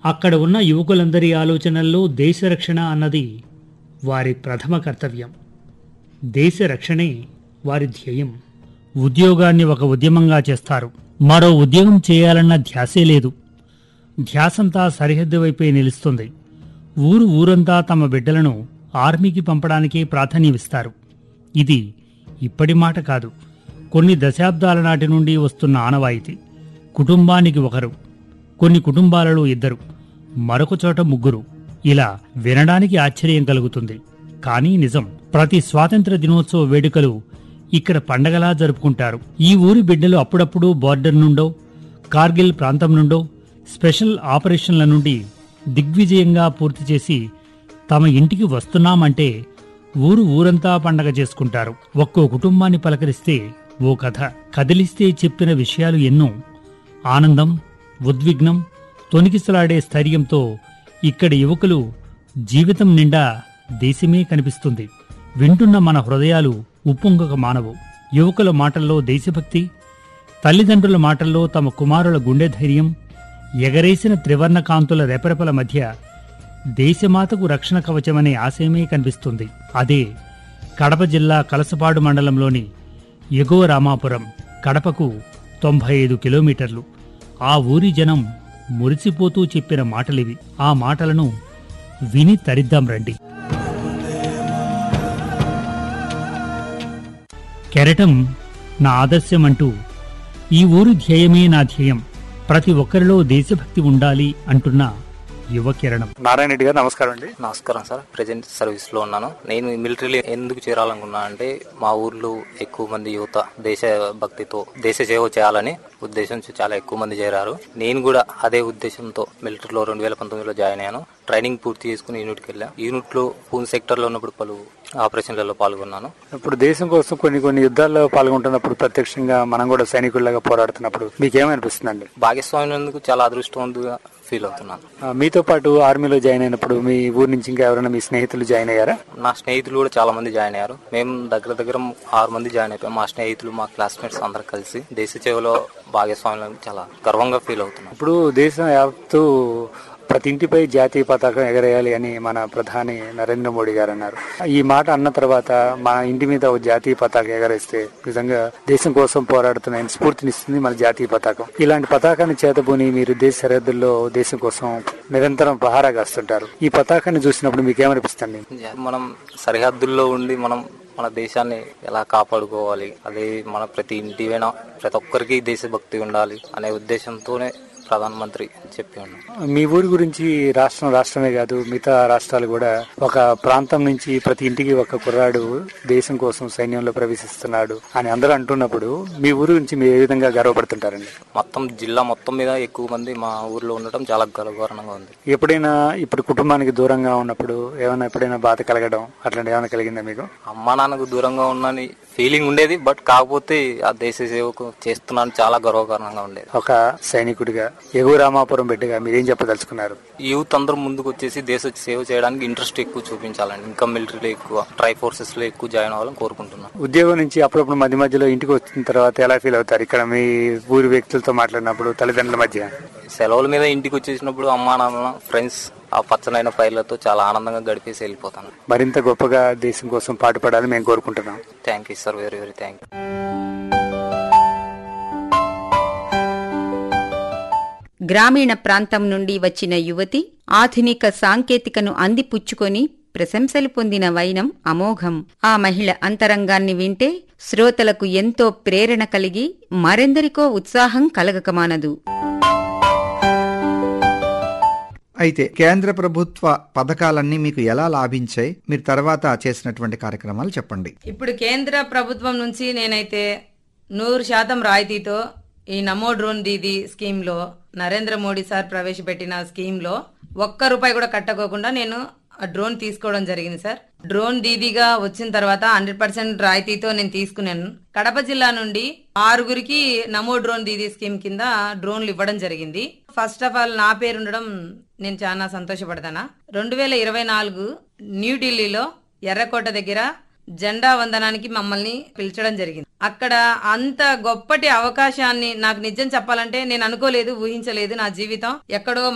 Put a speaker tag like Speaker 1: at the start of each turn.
Speaker 1: అక్కడ ఉన్న యువకులందరి ఆలోచనల్లో దేశ రక్షణ అన్నది వారి ప్రథమ కర్తవ్యం దేశ రక్షణే వారి ధ్యేయం ఉద్యోగాన్ని ఒక ఉద్యమంగా చేస్తారు మరో ఉద్యోగం చేయాలన్న ధ్యాసే లేదు ధ్యాసంతా సరిహద్దు వైపే నిలుస్తుంది ఊరు ఊరంతా తమ బిడ్డలను ఆర్మీకి పంపడానికే ప్రాధాన్యమిస్తారు ఇది ఇప్పటి మాట కాదు కొన్ని దశాబ్దాల నాటి నుండి వస్తున్న ఆనవాయితీ కుటుంబానికి ఒకరు కొన్ని కుటుంబాలలో ఇద్దరు మరొక చోట ముగ్గురు ఇలా వినడానికి ఆశ్చర్యం కలుగుతుంది కానీ నిజం ప్రతి స్వాతంత్ర దినోత్సవ వేడుకలు ఇక్కడ పండగలా జరుపుకుంటారు ఈ ఊరి బిడ్డలు అప్పుడప్పుడు బార్డర్ నుండో కార్గిల్ ప్రాంతం నుండో స్పెషల్ ఆపరేషన్ల నుండి దిగ్విజయంగా పూర్తి చేసి తమ ఇంటికి వస్తున్నామంటే ఊరు ఊరంతా పండగ చేసుకుంటారు ఒక్కో కుటుంబాన్ని పలకరిస్తే ఓ కథ కదిలిస్తే చెప్పిన విషయాలు ఎన్నో ఆనందం ఉద్విగ్నం తొనికిసలాడే స్థైర్యంతో ఇక్కడి యువకులు జీవితం నిండా దేశమే కనిపిస్తుంది వింటున్న మన హృదయాలు ఉప్పొంగక మానవు యువకుల మాటల్లో దేశభక్తి తల్లిదండ్రుల మాటల్లో తమ కుమారుల గుండె ధైర్యం ఎగరేసిన త్రివర్ణ కాంతుల రెపరెపల మధ్య దేశమాతకు రక్షణ కవచమనే ఆశయమే కనిపిస్తుంది అదే కడప జిల్లా కలసపాడు మండలంలోని ఎగువ రామాపురం కడపకు తొంభై ఐదు కిలోమీటర్లు ఆ ఊరి జనం మురిసిపోతూ చెప్పిన మాటలివి ఆ మాటలను విని తరిద్దాం రండి కెరటం నా ఆదర్శం అంటూ ఈ ఊరు ధ్యేయమే నా ధ్యేయం ప్రతి ఒక్కరిలో దేశభక్తి ఉండాలి అంటున్న యువ కిరణం
Speaker 2: నారాయణ రెడ్డి గారు నమస్కారం అండి
Speaker 3: నమస్కారం సార్ ప్రజెంట్ సర్వీస్ లో ఉన్నాను నేను మిలిటరీలో ఎందుకు చేరాలనుకున్నా అంటే మా ఊర్లో ఎక్కువ మంది యువత దేశ భక్తితో దేశ సేవ చేయాలని ఉద్దేశంతో చాలా ఎక్కువ మంది చేరారు నేను కూడా అదే ఉద్దేశంతో మిలిటరీలో రెండు వేల పంతొమ్మిదిలో జాయిన్ అయ్యాను ట్రైనింగ్ పూర్తి చేసుకుని యూనిట్కి వెళ్ళాను యూనిట్ లో పూన్ సెక్టర్ లో ఉన్నప్పుడు పలు ఆపరేషన్లలో పాల్గొన్నాను
Speaker 2: ఇప్పుడు దేశం కోసం కొన్ని కొన్ని యుద్ధాల్లో పాల్గొంటున్నప్పుడు ప్రత్యక్షంగా మనం కూడా సైనికుల్లాగా పోరాడుతున్నప్పుడు మీకేమనిపిస్తుందండి
Speaker 3: భాగస్వామ్యం చాలా అదృష్టవంతంగా ఫీల్ అవుతున్నాను
Speaker 2: ఆ, మీతో పాటు ఆర్మీలో జాయిన్ అయినప్పుడు మీ ఊరు నుంచి ఇంకా ఎవరైనా మీ స్నేహితులు జాయిన్ అయ్యారా
Speaker 3: నా స్నేహితులు కూడా చాలా మంది జాయిన్ అయ్యారు మేము దగ్గర దగ్గర ఆరు మంది జాయిన్ అయిపోయాం మా స్నేహితులు మా క్లాస్మేట్స్ అందరు కలిసి దేశ సేవలో భాగస్వామ్యం చాలా గర్వంగా ఫీల్ అవుతున్నాం
Speaker 2: ఇప్పుడు దేశం యావత్తు ప్రతి ఇంటిపై జాతీయ పతాకం ఎగరేయాలి అని మన ప్రధాని నరేంద్ర మోడీ గారు అన్నారు ఈ మాట అన్న తర్వాత మన ఇంటి మీద ఒక జాతీయ పతాకం ఎగరేస్తే నిజంగా దేశం కోసం పోరాడుతున్న ఆయన స్ఫూర్తినిస్తుంది మన జాతీయ పతాకం ఇలాంటి పతాకాన్ని చేతబూని మీరు దేశ సరిహద్దుల్లో దేశం కోసం నిరంతరం పహారా కాస్తుంటారు ఈ పతాకాన్ని చూసినప్పుడు మీకు ఏమనిపిస్తుంది
Speaker 3: మనం సరిహద్దుల్లో ఉండి మనం మన దేశాన్ని ఎలా కాపాడుకోవాలి అదే మన ప్రతి ఇంటి వెన ప్రతి ఒక్కరికి దేశభక్తి ఉండాలి అనే ఉద్దేశంతోనే ప్రధానమంత్రి చెప్పి ఉన్నాం
Speaker 2: మీ ఊరి గురించి రాష్ట్రం రాష్ట్రమే కాదు మిగతా రాష్ట్రాలు కూడా ఒక ప్రాంతం నుంచి ప్రతి ఇంటికి ఒక కుర్రాడు దేశం కోసం సైన్యంలో ప్రవేశిస్తున్నాడు అని అందరూ అంటున్నప్పుడు మీ ఊరి గురించి మీరు ఏ విధంగా గర్వపడుతుంటారండి
Speaker 3: మొత్తం జిల్లా మొత్తం మీద ఎక్కువ మంది మా ఊర్లో ఉండటం చాలా గర్వకారణంగా ఉంది
Speaker 2: ఎప్పుడైనా ఇప్పుడు కుటుంబానికి దూరంగా ఉన్నప్పుడు ఏమైనా ఎప్పుడైనా బాధ కలగడం అట్లాంటి ఏమైనా కలిగిందా మీకు
Speaker 3: అమ్మా నాన్నకు దూరంగా ఉన్నని ఫీలింగ్ ఉండేది బట్ కాకపోతే ఆ దేశ సేవకు చేస్తున్నాను చాలా గర్వకారణంగా ఉండేది
Speaker 2: ఒక సైనికుడిగా ఎగువ రామాపురం బిడ్డగా మీరేం చెప్పదలుచుకున్నారు
Speaker 3: యూత్ అందరూ ముందుకు వచ్చేసి దేశ సేవ చేయడానికి ఇంట్రెస్ట్ ఎక్కువ చూపించాలండి ఇంకా మిలిటరీలో ఎక్కువ ట్రై ఫోర్సెస్ లో ఎక్కువ జాయిన్ అవ్వాలని కోరుకుంటున్నాను
Speaker 2: ఉద్యోగం నుంచి అప్పుడప్పుడు మధ్య మధ్యలో ఇంటికి వచ్చిన తర్వాత ఎలా ఫీల్ అవుతారు ఇక్కడ మీ ఊరి వ్యక్తులతో మాట్లాడినప్పుడు తల్లిదండ్రుల మధ్య
Speaker 3: సెలవుల మీద ఇంటికి వచ్చేసినప్పుడు అమ్మా నాన్న ఫ్రెండ్స్ ఆ పచ్చనైన పైర్లతో చాలా ఆనందంగా గడిపేసి వెళ్ళిపోతాను
Speaker 2: మరింత గొప్పగా దేశం కోసం పాటుపడాలని మేము కోరుకుంటున్నాం
Speaker 3: thank you sir very very thank you
Speaker 4: గ్రామీణ ప్రాంతం నుండి వచ్చిన యువతి ఆధునిక సాంకేతికను అందిపుచ్చుకొని ప్రశంసలు పొందిన వైనం అమోఘం ఆ మహిళ అంతరంగాన్ని వింటే శ్రోతలకు ఎంతో ప్రేరణ కలిగి మరెందరికో ఉత్సాహం కలగకమానదు
Speaker 5: అయితే కేంద్ర ప్రభుత్వ పథకాలన్నీ మీకు ఎలా లాభించాయి మీరు తర్వాత చేసినటువంటి కార్యక్రమాలు చెప్పండి
Speaker 6: ఇప్పుడు కేంద్ర ప్రభుత్వం నుంచి నేనైతే నూరు శాతం రాయితీతో ఈ నమో డ్రోన్ దీది స్కీమ్ లో నరేంద్ర మోడీ సార్ ప్రవేశపెట్టిన స్కీమ్ లో ఒక్క రూపాయి కూడా కట్టకోకుండా నేను ఆ డ్రోన్ తీసుకోవడం జరిగింది సార్ డ్రోన్ దీదీగా వచ్చిన తర్వాత హండ్రెడ్ పర్సెంట్ రాయితీతో నేను తీసుకున్నాను కడప జిల్లా నుండి ఆరుగురికి నమో డ్రోన్ దీదీ స్కీమ్ కింద డ్రోన్లు ఇవ్వడం జరిగింది ఫస్ట్ ఆఫ్ ఆల్ నా పేరు ఉండడం నేను చాలా సంతోషపడతానా రెండు వేల ఇరవై నాలుగు న్యూఢిల్లీలో ఎర్రకోట దగ్గర జెండా వందనానికి మమ్మల్ని పిలిచడం జరిగింది అక్కడ అంత గొప్పటి అవకాశాన్ని నాకు నిజం చెప్పాలంటే నేను అనుకోలేదు ఊహించలేదు నా జీవితం ఎక్కడో